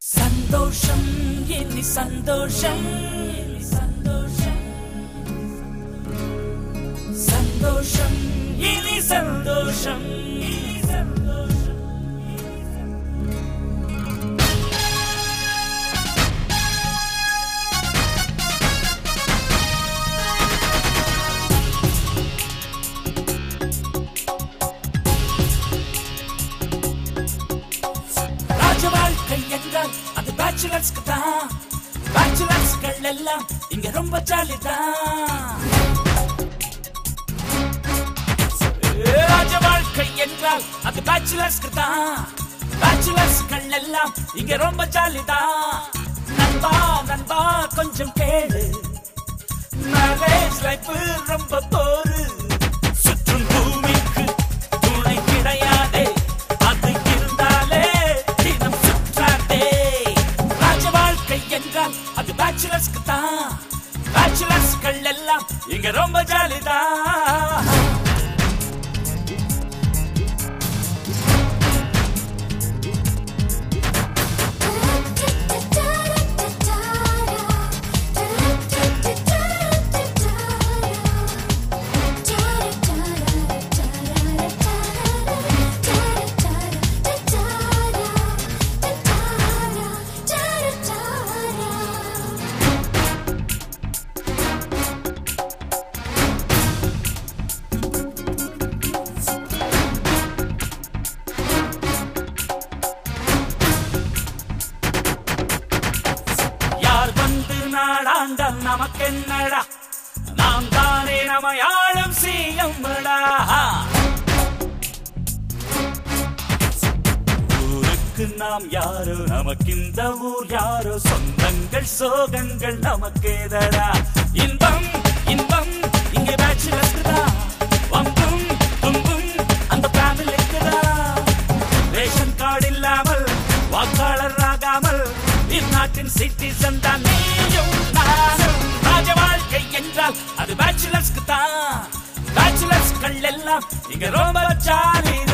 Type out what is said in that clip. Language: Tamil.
சந்தோஷம் இனி சந்தோஷம் இனி சந்தோஷம் சந்தோஷம் இனி சந்தோஷம் இனி சந்தோஷம் ராஜ வாழ்க்கை என்றால் அது பேச்சுலர்ஸ்க்கு தான் பேச்சுலர்ஸ்கள் எல்லாம் இங்க ரொம்ப ஜாலி தான் ராஜ வாழ்க்கை என்றால் அது பேச்சுலர்ஸ்க்கு தான் பேச்சுலர்ஸ்கள் எல்லாம் இங்க ரொம்ப ஜாலி தான் நண்பா நண்பா கொஞ்சம் கேளு மேரேஜ் லைஃப் ரொம்ப போரு சுற்றும் பூமிக்கு துணை கிடையாதே அது இருந்தாலே தினம் சுற்றாதே ராஜ வாழ்க்கை என்றால் அது பேச்சுலர்ஸ்க்கு தான் பேச்சுலர்ஸ்கள் எல்லாம் இங்க ரொம்ப ஜாலிதான் யார் வந்து நாடாண்டால் நமக்கென்னடா நாம் தானே நமையாளும் சீயம்மடா ஊருக்கு நாம் யாரோ நமக்கு இந்த ஊர் யாரோ சொந்தங்கள் சோகங்கள் நமக்கேதடா இன்பம் இன்பம் இங்கே பேச்சுலர்ஸ்க்கு தான் வம்பும் தும்பும் அந்த ஃபேமிலிக்கு தான் ரேஷன் கார்டு இல்லாமல் வாக்காளர் ஆகாமல் இந்நாட்டின் சிட்டிசன் தான் நீயும் நானும் ராஜ வாழ்க்கை என்றால் அது பேச்சுலர்ஸ்க்கு தான் பேச்சுலர்ஸ்கள் எல்லாம் இங்க ரொம்ப ஜாலி